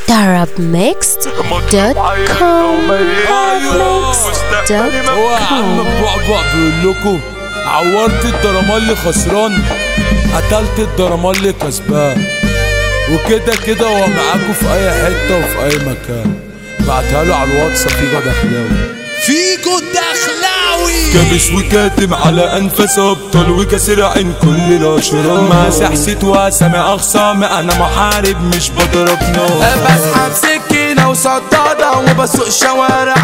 darabmixed.com هو يا عم بعبع بيقول لكم عورت الدرمالي خسران قتلت الدرمالي كسبان وكده كده هو معاكم في اي حته وفي اي مكان بعتها له على الواتس فيجو دخلاوي فيجو الدخلاوي كابس وكاتم على انفاس ابطال وكسر عين كل الاشرار ماسح ست وسامع اخصام انا محارب مش بضرب نار بسحب سكينة وصدادة وبسوق شوارع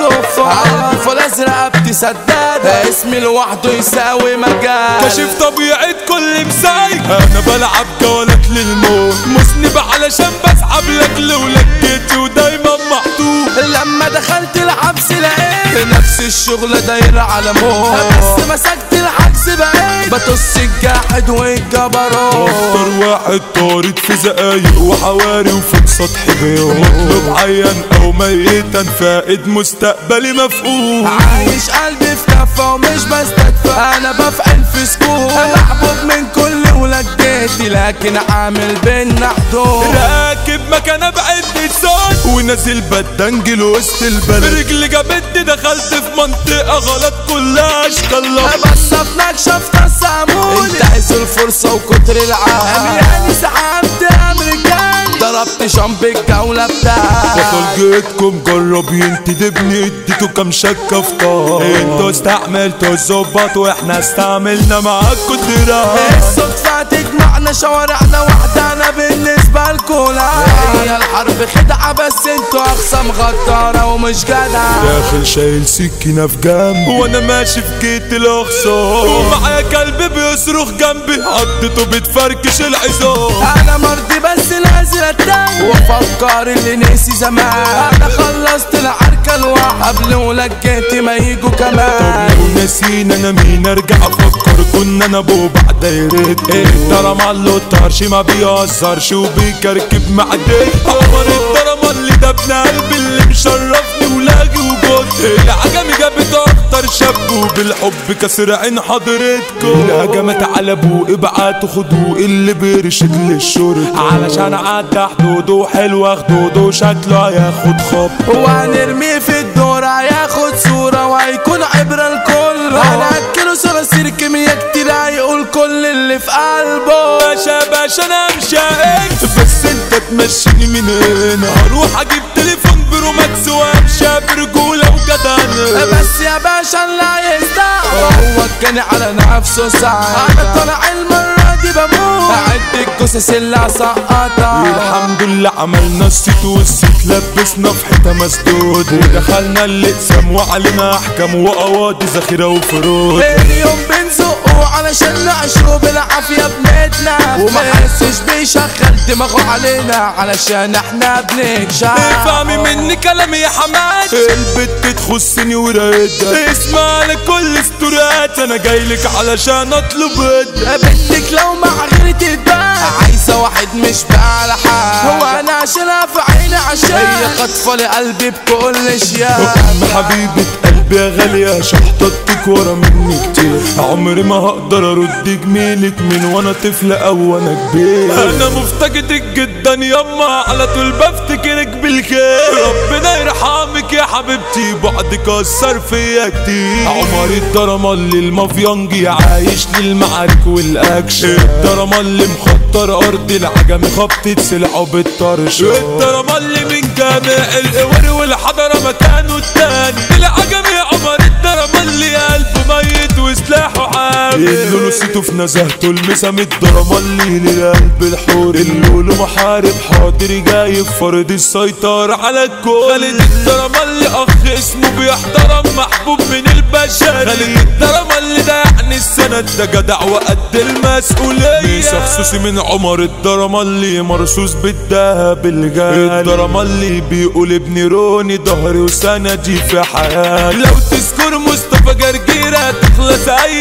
الكفار الف الازرق بتسدادة اسمي لوحده يساوي مجال كشف طبيعة كل مساي انا بلعب جولات للموت مسنب علشان بسحب لك لولكتي ودايما محطوط لما دخلت الحبس لقيت نفس الشغل داير على موت بس مسكت العكس بقيت بطص الجاحد والجبروت اكتر واحد طارد في زقايق وحواري وفوق سطح بيوت مطلوب عيان او ميتا فائد مستقبلي مفقود عايش قلبي في كفة ومش بستدفى انا بفعل في سكوت محبوب من كل ولادتي لكن عامل بينا حدود راكب مكانه بعد صوت ونازل بدنجل وسط البلد رجلي جابتني دخلت في منطقة غلط كلها اشكال بس افنك شفت السامون انتهز الفرصة وكتر العام يعني سحبت امريكان ضربت شامب الجولة بتاعتي بطل جيتكم جرب ينتدبني اديته كام شكة في طار انتوا استعملتوا الظباط واحنا استعملنا معاكوا دراع الصدفة تجمعنا شوارعنا واحدة انا بالنسبة لكولا هي الحرب خدعة بس انتوا اخصام غدارة ومش جدع داخل شايل سكينة في جنبي وانا ماشي في جيت الاخصام ومعايا كلب بيصرخ جنبي حطيته بتفركش العظام انا مرضي بس نازل اتاني وافكر اللي نسي زمان انا خلصت العركة الواحد قبل ولجيتي ما يجوا كمان لو ناسين انا مين ارجع افكر كنا انا ابو بعد دايرتي الدرم على الطرش ما بيهزرش وبيكركب معدتي قمر الدرم اللي ده ابن قلبي اللي مشرفني ولاقي وجودي العجمي جابت اكتر شاب وبالحب كسر عين حضرتكم الهجمات على ابوه ابعتوا خدوه اللي بيرشد للشرطة علشان عدى حدوده حلوة خدوده شكله هياخد خط وهنرميه في الدور هياخد صورة وهيكون عبرة الكل هنأكله صراصير كيميا كتير هيقول كل اللي في قلبه باشا باشا انا مش هاك بس انت تمشيني من هنا هروح اجيب تليفون بروماكس وامشي برجولة وجدعنة بس يا باشا اللي يستعب هو كان على نفسه ساعة انا طالع المرة دي بموت اعد الجثث اللي سقطها الحمد لله عملنا السيت والسيت لبسنا في حته مسدود ودخلنا الاقسام وعلينا احكام وقواضي ذخيره وفروض اليوم بنزقه علشان نعيشه بالعافية بنتنا وما حسش بيشغل دماغه علينا علشان احنا بنكشف افهمي مني كلامي يا حماد البت تخصني ورايدها اسمع لكل ستورات انا جايلك علشان اطلب هدى بنتك لو مع غيري تتباع عايزة واحد مش بقى على حال هو انا عشانها في عيني عشان هي خاطفة لقلبي بكل شياء ام حبيبة قلبي يا غالية شحطتك ورا مني كتير عمري ما هقدر ارد جميلك من وانا طفل او وانا كبير انا مفتقدك جدا يما على طول بفتكرك بالخير ربنا يرحمك يا حبيبتي بعدك اثر فيا كتير عمر الدرما اللي المافيانجي عايش للمعارك والاكشن الدرما اللي مخطر ارض العجم خبطة سلعه بالطرش الدرما اللي من جامع القوار والحضرة مكانه التاني العجم يا عمر الدرما اللي قلبه ميت وسلاحه عامل اللي نسيته في نزهته المسام الدرما اللي للقلب الحور اللي محارب حاضر جاي فرض السيطرة على الكل خالد الدرما اللي اخ اسمه بيحترم محبوب من البشر خالد الدرما اللي ده يعني السند ده جدع وقد المسؤولية ميسا خصوصي من عمر الدرما اللي مرصوص بالدهب الجاري الدرما اللي بيقول ابن روني ظهري وسندي في حياتي لو تذكر مصطفى جرجيرة تخلص اي حكاية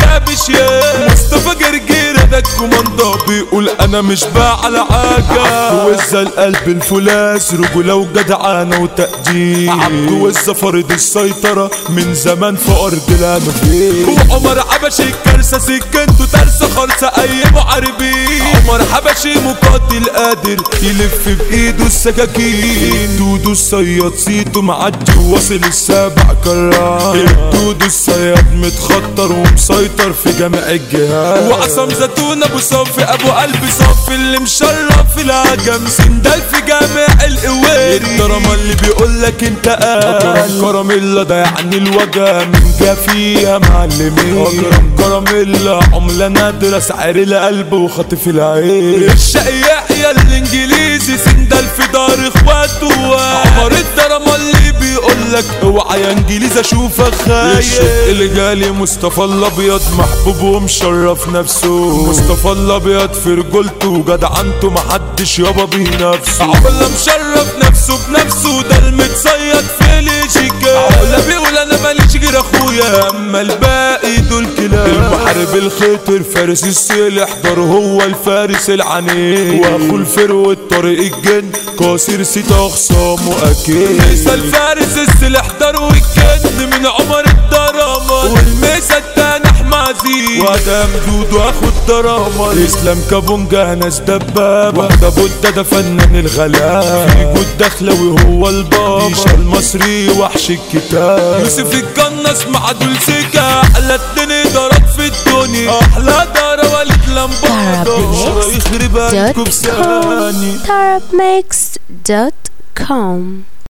كابش يا مصطفى جرجيرة ده الكوماندا بيقول انا مش باع على حاجة عبد وزة القلب الفولاس رجولة وجدعانة وتقدير عبد وزة فرض السيطرة من زمان في ارض الانفيل وعمر حبشي الكارثة سكنته ترسة خالصة اي محاربين عمر حبشي مقاتل قادر يلف بايده السكاكين دودو الصياد سيته معدي وواصل السابع كرار دودو الصياد متخطر ومسيطر في جميع الجهات وعصام زيتون ابو صافي ابو قلب صافي اللي مشرف في الهجم سندال في جامع القواري الدراما اللي بيقول لك انت قال كراميلا ده يعني الوجع من جا فيها معلمين اكرم كراميلا عملة نادرة سعر القلب وخاطف العين الشقي يحيى الانجليزي سندال في دار اخواته عمر الدراما اللي بيقول لك اوعى يا انجليزي اشوفك خايف اللي جالي مصطفى الابيض محبوب ومشرف نفسه مصطفى الابيض في رجولته وجدعنته محدش يابا بينافسه عقله مشرف نفسه بنفسه ده المتصيد في ليجيكا عقله بيقول انا ماليش غير اخويا اما الباقي دول كلاب المحارب الخطر فارس السلاح دار هو الفارس العنيد واخو الفرو طريق الجن كاسر ست اخصامه اكيد ليس الفارس السلاح دار والجن من عمر الدراما والميسا التاني احمازي وادم دود واخو الدراما اسلام كابونجا ناس دباب وده بودة ده فنان الغلاب فيجو الدخلوي هو البابا ايشا المصري وحش الكتاب يوسف الجنس مع دول سيكا احلى اتنين ادارات في الدنيا احلى دارة وليد لمبادة يخرب قلبكم Dot بثاني com. Tarabmix.com